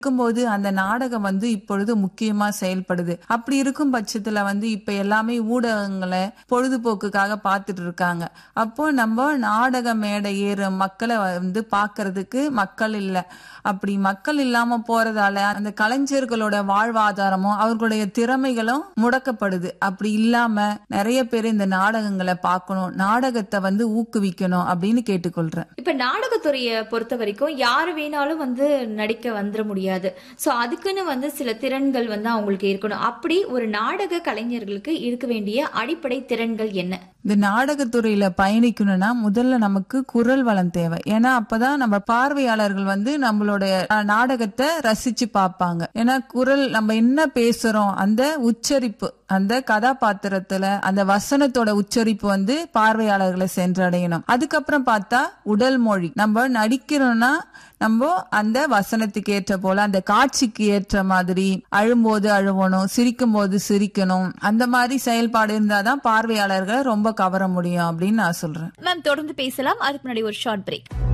இருக்கும்போது அந்த நாடகம் வந்து இப்பொழுது முக்கியமா செயல்படுது அப்படி இருக்கும் பட்சத்துல வந்து இப்ப எல்லாமே ஊடகங்களை பொழுதுபோக்குக்காக பார்த்துட்டு இருக்காங்க அப்போ நம்ம நாடக மேடை ஏற மக்களை வந்து பார்க்கிறதுக்கு மக்கள் இல்ல அப்படி மக்கள் இல்லாம போறதால அந்த கலைஞர்களோட வாழ்வாதாரமும் அவர்களுடைய திறமைகளும் முடக்கப்படுது அப்படி இல்லாம நிறைய பேர் இந்த நாடகங்களை பார்க்கணும் நாடகத்தை வந்து ஊக்குவிக்கணும் அப்படின்னு கேட்டுக்கொள்றேன் இப்ப நாடகத்துறைய பொறுத்த வரைக்கும் யாரு வேணாலும் வந்து நடிக்க வந்துட முடியாது சோ அதுக்குன்னு வந்து சில திறன்கள் வந்து அவங்களுக்கு இருக்கணும் அப்படி ஒரு நாடக கலைஞர்களுக்கு இருக்க வேண்டிய அடிப்படை திறன்கள் என்ன இந்த நாடகத்துறையில பயணிக்கணும்னா முதல்ல நமக்கு குரல் வளம் தேவை ஏன்னா அப்பதான் நம்ம பார்வையாளர்கள் வந்து நம்மளுடைய அஹ், நாடகத்தை ரசிச்சு பார்ப்பாங்க ஏன்னா குரல் நம்ம என்ன பேசுறோம் அந்த உச்சரிப்பு அந்த கதாபாத்திரத்துல அந்த வசனத்தோட உச்சரிப்பு வந்து பார்வையாளர்களை சென்றடையணும் அதுக்கப்புறம் பார்த்தா உடல் மொழி நம்ம நடிக்கிறோம்னா நம்ம அந்த வசனத்துக்கு ஏற்ற போல அந்த காட்சிக்கு ஏற்ற மாதிரி அழும்போது அழுவணும் சிரிக்கும் போது சிரிக்கணும் அந்த மாதிரி செயல்பாடு இருந்தாதான் பார்வையாளர்களை ரொம்ப கவர முடியும் அப்படின்னு நான் சொல்றேன் மேம் தொடர்ந்து பேசலாம் அதுக்கு முன்னாடி ஒரு ஷார்ட் பிரேக்